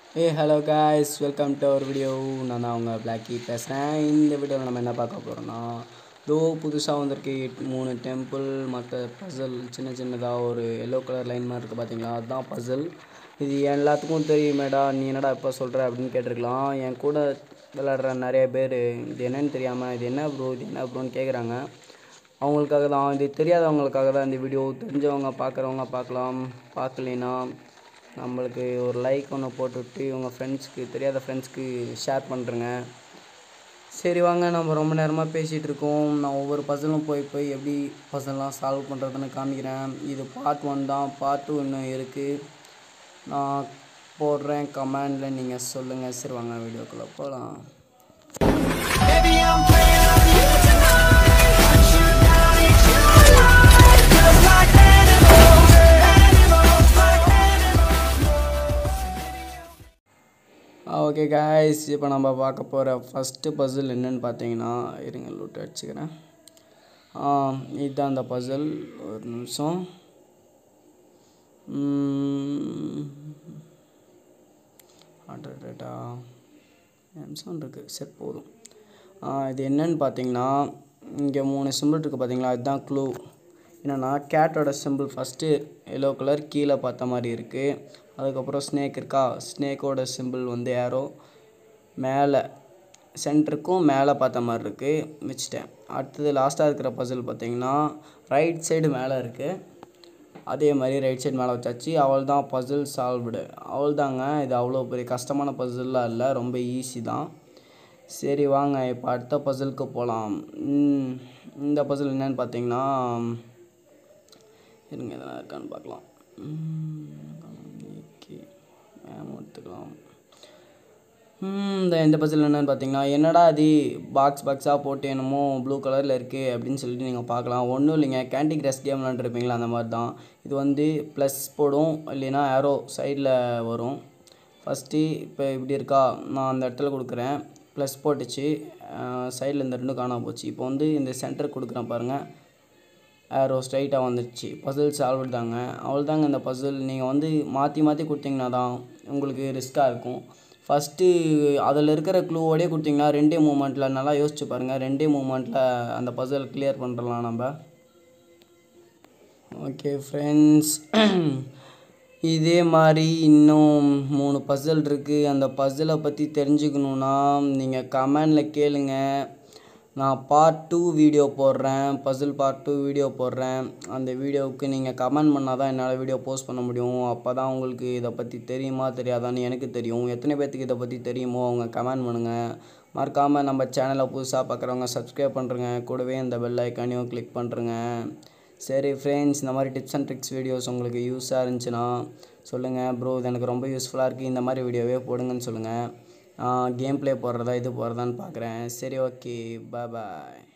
A hello guys welcome to our video நான் தான் அவங்க பிளாக்கி பேசுகிறேன் இந்த வீடியோவில் நம்ம என்ன பார்க்க போகிறோம்னா தோ புதுசாக வந்திருக்கு மூணு டெம்பிள் மற்ற பசல் சின்ன சின்னதாக ஒரு எல்லோ கலர் லைன் மாதிரி இருக்குது பார்த்தீங்களா அதுதான் பசல் இது எல்லாத்துக்கும் தெரியுமேடா நீ என்னடா இப்போ சொல்கிற அப்படின்னு கேட்டிருக்கலாம் என் கூட விளாட்ற நிறைய பேர் இது என்னன்னு தெரியாமல் இது என்ன ப்ரோ இது என்ன ப்ரோன்னு கேட்குறாங்க அவங்களுக்காக தான் இது தெரியாதவங்களுக்காக தான் இந்த வீடியோ தெரிஞ்சவங்க பார்க்குறவங்க பார்க்கலாம் பார்க்கலைன்னா நம்மளுக்கு ஒரு லைக் ஒன்று போட்டுவிட்டு உங்கள் ஃப்ரெண்ட்ஸ்க்கு தெரியாத ஃப்ரெண்ட்ஸ்க்கு ஷேர் பண்ணுறேங்க சரி வாங்க நம்ம ரொம்ப நேரமாக பேசிகிட்டு இருக்கோம் நான் ஒவ்வொரு பசலும் போய் போய் எப்படி பசங்களாம் சால்வ் பண்ணுறதுன்னு காமிக்கிறேன் இது பார்ட் ஒன் தான் பார்ட் டூ இன்னும் இருக்குது நான் போடுறேன் கமெண்டில் நீங்கள் சொல்லுங்கள் சரி வாங்க வீடியோக்குள்ளே போகலாம் Baby, I'm playing on you tonight. Hunt you down, eat you alive. Just like animals, animals, like okay guys இப்போ நம்ம பார்க்க போகிற ஃபஸ்ட்டு பசில் என்னன்னு பார்த்தீங்கன்னா இருங்க லூட் அடிச்சுக்கிறேன் ஆ, இதுதான் அந்த பசில் ஒரு நிமிஷம் அடடா நிமிஷம் இருக்குது சரி போதும் ஆ, இது என்னன்னு பார்த்தீங்கன்னா இங்கே மூணு சிம்பிள் இருக்குது பார்த்தீங்களா இதுதான் க்ளூ என்னென்னா கேட்டோட சிம்பிள் ஃபஸ்ட்டு எல்லோ கலர் கீழே பார்த்த மாதிரி இருக்குது அதுக்கப்புறம் ஸ்னேக் இருக்கா ஸ்னேக்கோட சிம்பிள் வந்து ஏரோ மேலே சென்டருக்கும் மேலே பார்த்த மாதிரி இருக்குது வச்சுட்டேன் அடுத்தது லாஸ்ட்டாக இருக்கிற பசில் பார்த்தீங்கன்னா ரைட் சைடு மேலே இருக்குது அதே மாதிரி ரைட் சைடு மேலே வச்சாச்சு அவள் தான் பசில் சால்வ்டு அவள் தாங்க இது அவ்வளோ பெரிய கஷ்டமான பசில்லாம் இல்லை ரொம்ப ஈஸி தான் சரி வாங்க இப்போ அடுத்த பசிலுக்கு போகலாம் ம், இந்த பசில் என்னன்னு பார்த்தீங்கன்னா இருங்க எதனா இருக்கான்னு பார்க்கலாம் ஓகே எடுத்துக்கலாம் ம், இந்த இந்த பசில் என்னன்னு பார்த்தீங்கன்னா என்னடா அது பாக்ஸ் பாக்ஸாக போட்டு என்னமோ ப்ளூ கலரில் இருக்குது அப்படின்னு சொல்லிட்டு நீங்கள் பார்க்கலாம் ஒன்றும் இல்லைங்க கேண்டி கிரஷ் கேம் விளாண்டுருப்பீங்களா அந்த மாதிரி தான் இது வந்து ப்ளஸ் போடும் இல்லைன்னா ஏரோ சைடில் வரும் ஃபஸ்ட்டு இப்போ இப்படி இருக்கா நான் அந்த இடத்துல கொடுக்குறேன் ப்ளஸ் போட்டுச்சு சைடில் இந்த ரெண்டும் காணாம போச்சு இப்போ வந்து இந்த சென்டர் கொடுக்குறேன் பாருங்கள் ஏரோ ஸ்ட்ரைட்டாக வந்துடுச்சு பசில் சால்வ் தாங்க அவள் தாங்க இந்த பசில் நீங்கள் வந்து மாற்றி மாற்றி கொடுத்தீங்கன்னா தான் உங்களுக்கு ரிஸ்க்காக இருக்கும் ஃபஸ்ட்டு அதில் இருக்கிற க்ளூவோடே கொடுத்தீங்கன்னா ரெண்டே மூமெண்ட்டில் நல்லா யோசிச்சு பாருங்கள் ரெண்டே மூமெண்ட்டில் அந்த பசில் கிளியர் பண்ணுறலாம் நம்ம ஓகே ஃப்ரெண்ட்ஸ் இதே மாதிரி இன்னும் மூணு பசில் இருக்குது அந்த பசிலை பற்றி தெரிஞ்சுக்கணுன்னா நீங்கள் கமெண்டில் கேளுங்க நான் பார்ட் டூ வீடியோ போடுறேன் பசில் பார்ட் டூ வீடியோ போடுறேன் அந்த வீடியோவுக்கு நீங்கள் கமெண்ட் பண்ணால் தான் என்னால் வீடியோ போஸ்ட் பண்ண முடியும் அப்போ தான் உங்களுக்கு இதை பற்றி தெரியுமா தெரியாதான்னு எனக்கு தெரியும் எத்தனை பேர்த்துக்கு இதை பற்றி தெரியுமோ அவங்க கமெண்ட் பண்ணுங்கள் மறக்காமல் நம்ம சேனலை புதுசாக பார்க்குறவங்க சப்ஸ்கிரைப் பண்ணுறங்க கூடவே இந்த பெல் ஐக்கானையும் கிளிக் பண்ணுறங்க சரி ஃப்ரெண்ட்ஸ் இந்த மாதிரி டிப்ஸ் அண்ட் ட்ரிக்ஸ் வீடியோஸ் உங்களுக்கு யூஸாக இருந்துச்சுன்னா சொல்லுங்கள் ப்ரோ இது எனக்கு ரொம்ப யூஸ்ஃபுல்லாக இருக்குது இந்த மாதிரி வீடியோவே போடுங்கன்னு சொல்லுங்கள் கேம் ப்ளே போடுறதா இது போடுறதான்னு பார்க்குறேன் சரி ஓகே பாய்